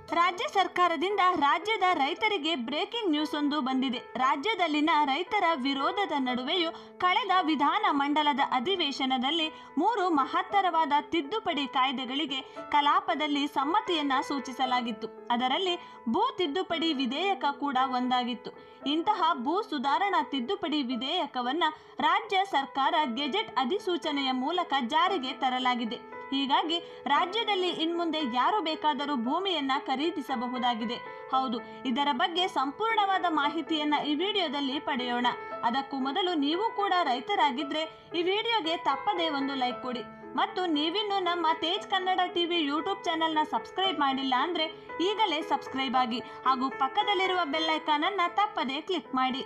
ರಾಜ್ಯ ಸರ್ಕಾರದಿಂದ ರಾಜ್ಯದ ರೈತರಿಗೆ ಬ್ರೇಕಿಂಗ್ ನ್ಯೂಸ್ ಒಂದು ಬಂದಿದೆ ರಾಜ್ಯದಲ್ಲಿನ ರೈತರ ವಿರೋಧದ ನಡುವೆಯೂ ಕಳೆದ ವಿಧಾನ ಮಂಡಲದ ಅಧಿವೇಶನದಲ್ಲಿ ಮೂರು ಮಹತ್ತರವಾದ ತಿದ್ದುಪಡಿ ಕಾಯ್ದೆಗಳಿಗೆ ಕಲಾಪದಲ್ಲಿ ಸಮ್ಮತಿಯನ್ನ ಸೂಚಿಸಲಾಗಿತ್ತು ಅದರಲ್ಲಿ ಭೂ ತಿದ್ದುಪಡಿ ವಿಧೇಯಕ ಕೂಡ ಒಂದಾಗಿತ್ತು ಇಂತಹ ಭೂ ಸುಧಾರಣಾ ತಿದ್ದುಪಡಿ ವಿಧೇಯಕವನ್ನ ರಾಜ್ಯ ಸರ್ಕಾರ ಗೆಜೆಟ್ ಅಧಿಸೂಚನೆಯ ಮೂಲಕ ಜಾರಿಗೆ ತರಲಾಗಿದೆ ಹೀಗಾಗಿ ರಾಜ್ಯದಲ್ಲಿ ಇನ್ಮುಂದೆ ಯಾರು ಬೇಕಾದರೂ ಭೂಮಿಯನ್ನ ಖರೀದಿಸಬಹುದಾಗಿದೆ ಹೌದು ಇದರ ಬಗ್ಗೆ ಸಂಪೂರ್ಣವಾದ ಮಾಹಿತಿಯನ್ನ ಈ ವಿಡಿಯೋದಲ್ಲಿ ಪಡೆಯೋಣ ಅದಕ್ಕೂ ಮೊದಲು ನೀವು ಕೂಡ ರೈತರಾಗಿದ್ರೆ ಈ ವಿಡಿಯೋಗೆ ತಪ್ಪದೇ ಒಂದು ಲೈಕ್ ಕೊಡಿ ಮತ್ತು ನೀವಿನ್ನು ನಮ್ಮ ತೇಜ್ ಕನ್ನಡ ಟಿವಿ ಯೂಟ್ಯೂಬ್ ಚಾನೆಲ್ನ ಸಬ್ಸ್ಕ್ರೈಬ್ ಮಾಡಿಲ್ಲ ಅಂದ್ರೆ ಈಗಲೇ ಸಬ್ಸ್ಕ್ರೈಬ್ ಆಗಿ ಹಾಗೂ ಪಕ್ಕದಲ್ಲಿರುವ ಬೆಲ್ಲೈಕಾನ್ ಅನ್ನ ತಪ್ಪದೇ ಕ್ಲಿಕ್ ಮಾಡಿ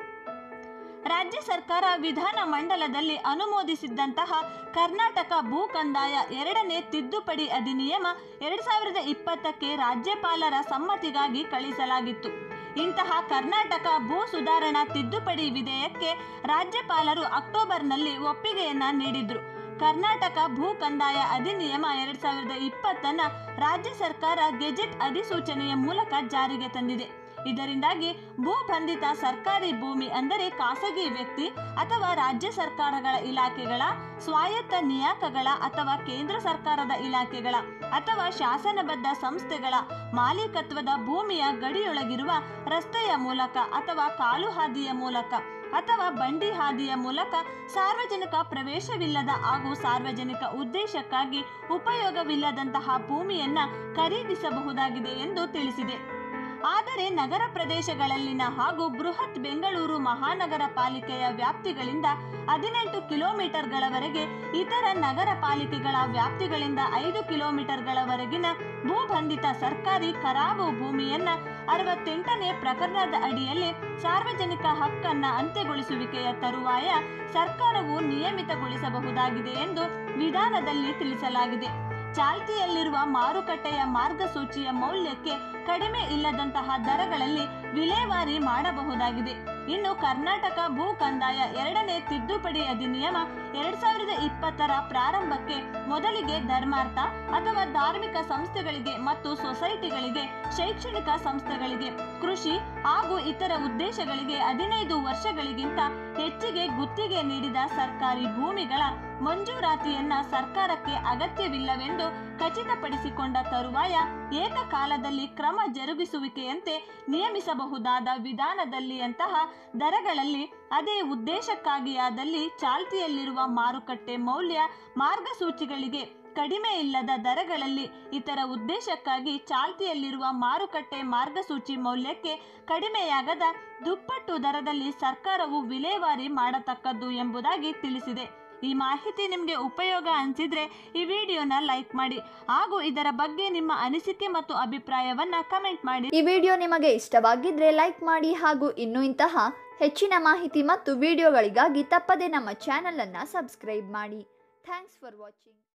ರಾಜ್ಯ ಸರ್ಕಾರ ವಿಧಾನ ಮಂಡಲದಲ್ಲಿ ಅನುಮೋದಿಸಿದ್ದಂತಹ ಕರ್ನಾಟಕ ಭೂ ಕಂದಾಯ ಎರಡನೇ ತಿದ್ದುಪಡಿ ಅಧಿನಿಯಮ ಎರಡ್ ಸಾವಿರದ ಇಪ್ಪತ್ತಕ್ಕೆ ರಾಜ್ಯಪಾಲರ ಸಮ್ಮತಿಗಾಗಿ ಕಳಿಸಲಾಗಿತ್ತು ಇಂತಹ ಕರ್ನಾಟಕ ಭೂ ಸುಧಾರಣಾ ತಿದ್ದುಪಡಿ ವಿಧೇಯಕ್ಕೆ ರಾಜ್ಯಪಾಲರು ಅಕ್ಟೋಬರ್ನಲ್ಲಿ ಒಪ್ಪಿಗೆಯನ್ನ ನೀಡಿದ್ರು ಕರ್ನಾಟಕ ಭೂ ಕಂದಾಯ ಅಧಿನಿಯಮ ಎರಡ್ ಸಾವಿರದ ಇಪ್ಪತ್ತನ್ನ ರಾಜ್ಯ ಸರ್ಕಾರ ಗೆಜೆಟ್ ಅಧಿಸೂಚನೆಯ ಮೂಲಕ ಜಾರಿಗೆ ತಂದಿದೆ ಇದರಿಂದಾಗಿ ಭೂ ಬಂಧಿತ ಸರ್ಕಾರಿ ಭೂಮಿ ಅಂದರೆ ಖಾಸಗಿ ವ್ಯಕ್ತಿ ಅಥವಾ ರಾಜ್ಯ ಸರ್ಕಾರಗಳ ಇಲಾಖೆಗಳ ಸ್ವಾಯತ್ತ ನಿಯಾಮಕಗಳ ಅಥವಾ ಕೇಂದ್ರ ಸರ್ಕಾರದ ಇಲಾಖೆಗಳ ಅಥವಾ ಶಾಸನಬದ್ಧ ಸಂಸ್ಥೆಗಳ ಮಾಲೀಕತ್ವದ ಭೂಮಿಯ ಗಡಿಯೊಳಗಿರುವ ರಸ್ತೆಯ ಮೂಲಕ ಅಥವಾ ಕಾಲು ಹಾದಿಯ ಮೂಲಕ ಅಥವಾ ಬಂಡಿ ಹಾದಿಯ ಮೂಲಕ ಸಾರ್ವಜನಿಕ ಪ್ರವೇಶವಿಲ್ಲದ ಹಾಗೂ ಸಾರ್ವಜನಿಕ ಉದ್ದೇಶಕ್ಕಾಗಿ ಉಪಯೋಗವಿಲ್ಲದಂತಹ ಭೂಮಿಯನ್ನ ಖರೀದಿಸಬಹುದಾಗಿದೆ ಎಂದು ತಿಳಿಸಿದೆ ಆದರೆ ನಗರ ಪ್ರದೇಶಗಳಲ್ಲಿನ ಹಾಗೂ ಬೃಹತ್ ಬೆಂಗಳೂರು ಮಹಾನಗರ ಪಾಲಿಕೆಯ ವ್ಯಾಪ್ತಿಗಳಿಂದ ಹದಿನೆಂಟು ಕಿಲೋಮೀಟರ್ಗಳವರೆಗೆ ಇತರ ನಗರ ಪಾಲಿಕೆಗಳ ವ್ಯಾಪ್ತಿಗಳಿಂದ ಐದು ಕಿಲೋಮೀಟರ್ಗಳವರೆಗಿನ ಭೂಬಂಧಿತ ಸರ್ಕಾರಿ ಕರಾವು ಭೂಮಿಯನ್ನ ಅರವತ್ತೆಂಟನೇ ಪ್ರಕರಣದ ಅಡಿಯಲ್ಲಿ ಸಾರ್ವಜನಿಕ ಹಕ್ಕನ್ನ ಅಂತ್ಯಗೊಳಿಸುವಿಕೆಯ ತರುವಾಯ ಸರ್ಕಾರವು ನಿಯಮಿತಗೊಳಿಸಬಹುದಾಗಿದೆ ಎಂದು ವಿಧಾನದಲ್ಲಿ ತಿಳಿಸಲಾಗಿದೆ ಚಾಲ್ತಿಯಲ್ಲಿರುವ ಮಾರುಕಟ್ಟೆಯ ಮಾರ್ಗಸೂಚಿಯ ಮೌಲ್ಯಕ್ಕೆ ಕಡಿಮೆ ಇಲ್ಲದಂತಹ ದರಗಳಲ್ಲಿ ವಿಲೇವಾರಿ ಮಾಡಬಹುದಾಗಿದೆ ಇನ್ನು ಕರ್ನಾಟಕ ಭೂ ಕಂದಾಯ ಎರಡನೇ ತಿದ್ದುಪಡಿ ಅಧಿನಿಯಮ ಎರಡ್ ಸಾವಿರದ ಇಪ್ಪತ್ತರ ಪ್ರಾರಂಭಕ್ಕೆ ಮೊದಲಿಗೆ ಧರ್ಮಾರ್ಥ ಅಥವಾ ಧಾರ್ಮಿಕ ಸಂಸ್ಥೆಗಳಿಗೆ ಮತ್ತು ಸೊಸೈಟಿಗಳಿಗೆ ಶೈಕ್ಷಣಿಕ ಸಂಸ್ಥೆಗಳಿಗೆ ಕೃಷಿ ಹಾಗೂ ಇತರ ಉದ್ದೇಶಗಳಿಗೆ ಹದಿನೈದು ವರ್ಷಗಳಿಗಿಂತ ಹೆಚ್ಚಿಗೆ ಗುತ್ತಿಗೆ ನೀಡಿದ ಸರ್ಕಾರಿ ಭೂಮಿಗಳ ಮಂಜೂರಾತಿಯನ್ನ ಸರ್ಕಾರಕ್ಕೆ ಅಗತ್ಯವಿಲ್ಲವೆಂದು ಖಚಿತಪಡಿಸಿಕೊಂಡ ತರುವಾಯ ಏಕಕಾಲದಲ್ಲಿ ಕ್ರಮ ಜರುಗಿಸುವಿಕೆಯಂತೆ ನಿಯಮಿಸಬಹುದಾದ ವಿಧಾನದಲ್ಲಿ ಅಂತಹ ದರಗಳಲ್ಲಿ ಅದೇ ಉದ್ದೇಶಕ್ಕಾಗಿಯಾದಲ್ಲಿ ಚಾಲ್ತಿಯಲ್ಲಿರುವ ಮಾರುಕಟ್ಟೆ ಮೌಲ್ಯ ಮಾರ್ಗಸೂಚಿಗಳಿಗೆ ಕಡಿಮೆ ಇಲ್ಲದ ದರಗಳಲ್ಲಿ ಇತರ ಉದ್ದೇಶಕ್ಕಾಗಿ ಚಾಲ್ತಿಯಲ್ಲಿರುವ ಮಾರುಕಟ್ಟೆ ಮಾರ್ಗಸೂಚಿ ಮೌಲ್ಯಕ್ಕೆ ಕಡಿಮೆಯಾಗದ ದುಪ್ಪಟ್ಟು ದರದಲ್ಲಿ ಸರ್ಕಾರವು ವಿಲೇವಾರಿ ಮಾಡತಕ್ಕದ್ದು ಎಂಬುದಾಗಿ ತಿಳಿಸಿದೆ ಈ ಮಾಹಿತಿ ನಿಮಗೆ ಉಪಯೋಗ ಅನಿಸಿದ್ರೆ ಈ ವಿಡಿಯೋನ ಲೈಕ್ ಮಾಡಿ ಹಾಗೂ ಇದರ ಬಗ್ಗೆ ನಿಮ್ಮ ಅನಿಸಿಕೆ ಮತ್ತು ಅಭಿಪ್ರಾಯವನ್ನ ಕಮೆಂಟ್ ಮಾಡಿ ಈ ವಿಡಿಯೋ ನಿಮಗೆ ಇಷ್ಟವಾಗಿದ್ರೆ ಲೈಕ್ ಮಾಡಿ ಹಾಗೂ ಇನ್ನೂ ಇಂತಹ ಹೆಚ್ಚಿನ ಮಾಹಿತಿ ಮತ್ತು ವಿಡಿಯೋಗಳಿಗಾಗಿ ತಪ್ಪದೇ ನಮ್ಮ ಚಾನಲನ್ನು ಸಬ್ಸ್ಕ್ರೈಬ್ ಮಾಡಿ ಥ್ಯಾಂಕ್ಸ್ ಫಾರ್ ವಾಚಿಂಗ್